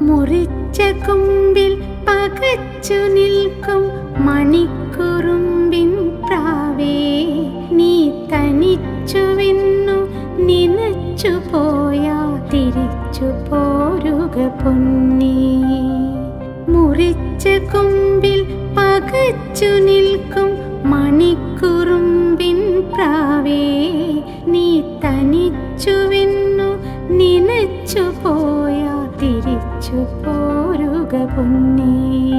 മുറിച്ച കൊമ്പിൽ പകച്ചു നിൽക്കും മണിക്കുറുമ്പിൻ പ്രാവേ നീ തനിച്ചുവെന്നു നിനച്ചു പോയാ തിരിച്ചു പോരുക പൊന്നേ മുറിച്ച കൊമ്പിൽ പകച്ചു നിൽക്കും മണിക്കുറുമ്പിൻ പ്രാവേ നീ തനിച്ചുവെന്നു നിനച്ചു പോയാ തിരിച്ചു പോരുക പൊന്നേ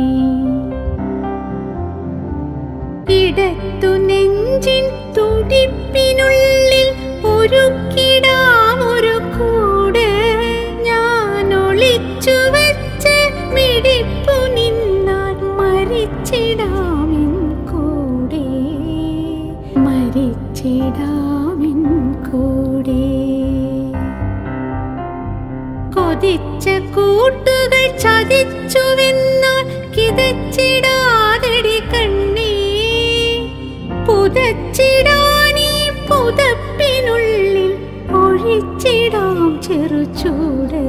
ഇടത്തു നെഞ്ചിൻ തുടിപ്പിനുള്ളിൽ ഒരുക്കിടാം ഒരു കൂട് ഞാൻ ഒളിച്ചു വെച്ച് മിടിപ്പു നിന്നാൽ മരിച്ചിടാമിൻ കൂടെ മരിച്ചിടാമിൻ കൂടെ കൊതിച്ച കൂട്ടുകൾ ചതിച്ചുവെന്നാൽ കിതച്ചിടാതെടി കണ്ണേ പുതച്ചിടാനീ പുതപ്പിനുള്ളിൽ ഒഴിച്ചിടാം ചെറുചൂട്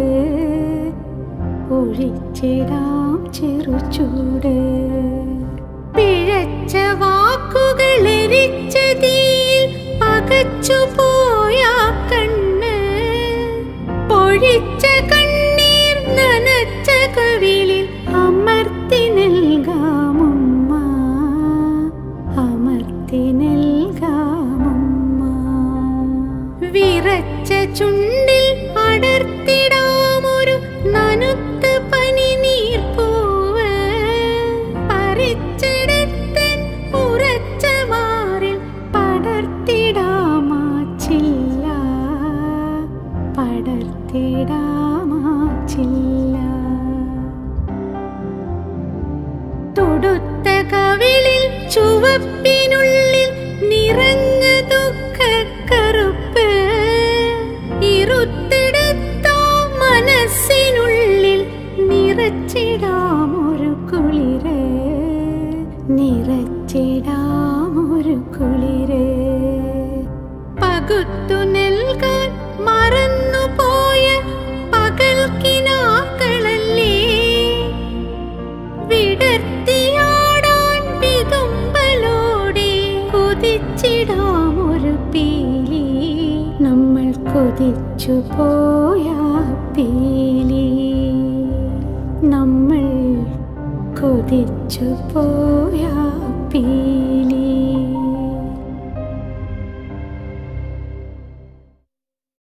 ഒഴിച്ചിടാം ചെറുചൂട് പിഴച്ച വാക്കുകൾ എരിച്ച തീയിൽ പകച്ചു പോയാ കണ്ണ് പൊഴിച്ച കണ്ണീർ നനച്ച കവിളിൽ അമർത്തി നൽകാമുമ്മ അമർത്തി നൽകാമുമ്മ വിറച്ച ചുണ്ടിൽ അടർത്തിടാമൊരു നനുത്ത പനി നീർപ്പൂവ് പറിച്ചെടുത്തൻ ഉറച്ച മാറിൽ പടർത്തിടാമാച്ചില്ല പടർത്തിടാമാച്ചില്ല തൊടുത്ത കവിളിൽ ചുവപ്പിനുള്ളിൽ നിറഞ്ഞ ദുഃഖക്കറുപ്പ് ഇരുത്തെടുത്ത മനസ്സിനുള്ളിൽ നിറച്ചിടാമൊരു കുളിര് നിറച്ചിടാമൊരു കുളിര് പകുത്തു നൽകാൻ മറന്നുപോയ പകൽക്കിനാക്കളല്ലേ വിടർത്തിയാടാൻ വിതുമ്പലോടെ കൊതിച്ചിടാം ഒരു പീലി നമ്മൾ കൊതിച്ചു പോയ പീലി നമ്മൾ കൊതിച്ചു പോയ പീലി